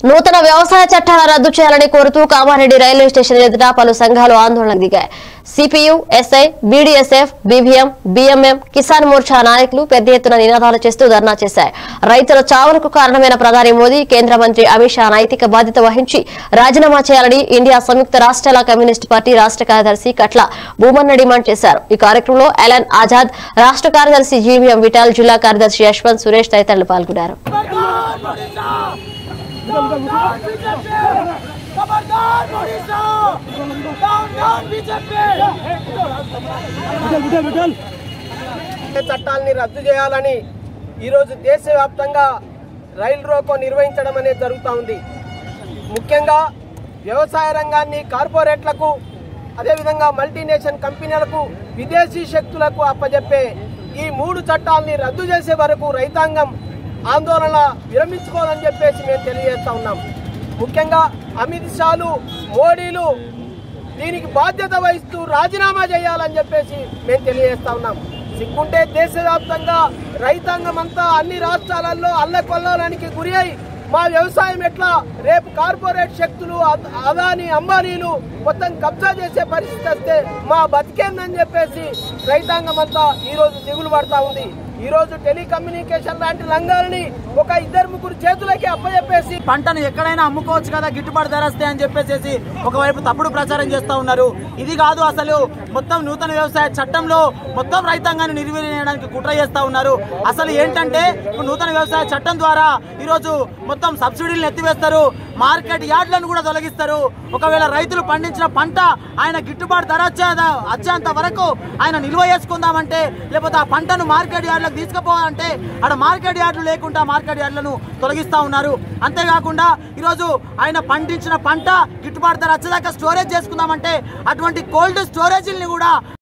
నూతన వ్యవసాయ చట్టాల రద్దు చేయాలని కోరుతూ కామారెడ్డి రైల్వే స్టేషన్ ఎదుట పలు సంఘాలు ఆందోళనకు దిగాయి CPU SI BDSF BVM BMM Kisan Morcha నాయకులు పెద్ద ఎత్తున నినాదాలు చేస్తూ ధర్నా చేశారు రైతుల చావులకు కారణమైన ప్రధాని మోదీ కేంద్ర మంత్రి అమిత్ షా నైతిక బాధ్యత వహించి రాజీనామా చేయాలని ఇండియా సంయుక్త రాష్ట్రాల కమ్యూనిస్టు పార్టీ రాష్ట్ర కార్యదర్శి కట్ల భూమన్న డిమాండ్ చేశారు ఈ కార్యక్రమంలో ఎలన్ ఆజాద్ రాష్ట్ర కార్యదర్శి జీవీఎం విఠాల్ జిల్లా కార్యదర్శి యశ్వంత్ సురేష్ తదితరులు పాల్గొన్నారు खबरदार ओडिशा डाउन डाउन बीजेपी చట్టాలని రద్దు చేయాలని ఈరోజు దేశవ్యాప్తంగా రైలు రోకో నిర్వహించడం అనేది జరుగుతూ ఉంది ముఖ్యంగా వ్యవసాయ రంగాన్ని కార్పొరేట్లకు అదేవిధంగా మల్టీనేషనల్ కంపెనీలకు విదేశీ శక్తులకు అప్పజెప్పే ఈ మూడు చట్టాలని రద్దు చేసే వరకు రైతాంగం ఆందోళన విరమించుకోవాలని చెప్పేసి మేము తెలియజేస్తా ఉన్నాం ముఖ్యంగా అమిత్ షాలు మోడీలు దీనికి బాధ్యత వహిస్తూ రాజీనామా చేయాలని చెప్పేసి మేము తెలియజేస్తా ఉన్నాం సిగ్గుంటే దేశవ్యాప్తంగా రైతాంగం అంతా అన్ని రాష్ట్రాలలో అల్లకొల్లడానికి గురి అయి మా వ్యవసాయం ఎట్లా రేపు కార్పొరేట్ శక్తులు అద- అదాని అంబానీలు మొత్తం కబ్జా చేసే పరిస్థితి వస్తే మా బతికేందని చెప్పేసి రైతాంగం అంతా ఈ రోజు దిగులు పడతా ఉంది ఈ రోజు టెలికమ్యూనికేషన్ లాంటి రంగాలని ఒక ఇద్దరు ముగ్గురు చేతులకి అప్పచెప్పేసి పంటను ఎక్కడైనా అమ్ముకోవచ్చు కదా గిట్టుబాటు ధర వస్తాయి అని చెప్పేసి ఒకవైపు తప్పుడు ప్రచారం చేస్తా ఉన్నారు ఇది కాదు అసలు మొత్తం నూతన వ్యవసాయ చట్టంలో మొత్తం రైతాంగాన్ని నిర్వీర్యడానికి కుట్ర చేస్తా ఉన్నారు అసలు ఏంటంటే ఇప్పుడు నూతన వ్యవసాయ చట్టం ద్వారా ఈరోజు మొత్తం సబ్సిడీలను ఎత్తివేస్తారు మార్కెట్ యార్డ్లను కూడా తొలగిస్తారు ఒకవేళ రైతులు పండించిన పంట ఆయన గిట్టుబాటు ధర వచ్చే వచ్చేంత వరకు ఆయన నిల్వ చేసుకుందామంటే లేకపోతే ఆ పంటను మార్కెట్ యార్డ్లకు తీసుకుపోవాలంటే ఆడ మార్కెట్ యార్డులు లేకుండా మార్కెట్ యార్డులను తొలగిస్తా ఉన్నారు అంతేకాకుండా ఈరోజు ఆయన పండించిన పంట గిట్టుబాటు ధర వచ్చేదాకా స్టోరేజ్ చేసుకుందామంటే అటువంటి కోల్డ్ స్టోరేజీల్ని కూడా